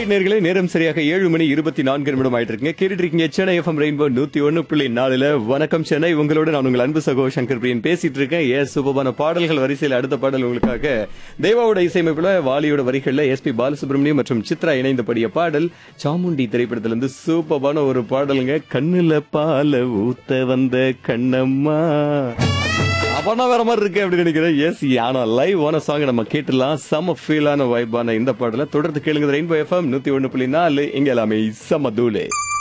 alright நேர்களே நேரம் சரியாக ஏழு மணி இருபத்தி நான்கு நிமிடம் ஆயிட்டு இருக்குங்க கேட்டுட்டு இருக்கீங்க சென்னை எஃப்எம் ரெயின்போ நூத்தி ஒன்னு புள்ளி நாலுல வணக்கம் சென்னை உங்களோட நான் உங்கள் அன்பு சகோ சங்கர் பிரியன் பேசிட்டு இருக்கேன் ஏ சூப்பரான பாடல்கள் வரிசையில் அடுத்த பாடல் உங்களுக்காக தேவாவோட இசையமைப்புல வாலியோட வரிகள்ல எஸ்பி பாலசுப்ரமணியம் மற்றும் சித்ரா இணைந்து பாடிய பாடல் சாமுண்டி திரைப்படத்துல இருந்து சூப்பரான ஒரு பாடலுங்க கண்ணுல பால ஊத்த வந்த கண்ணம்மா அப்பனா வேற மாதிரி இருக்கு அப்படின்னு நினைக்கிறேன் எஸ் ஆனா லைவ் ஆன சாங் நம்ம கேட்டுலாம் செம ஃபீலான வைப்பான இந்த பாடல தொடர்ந்து கேளுங்க ரெயின்போ எஃப்எம் நூத்தி ஒண்ணு புள்ளி நாலு இங்க எல்லாமே செம தூளே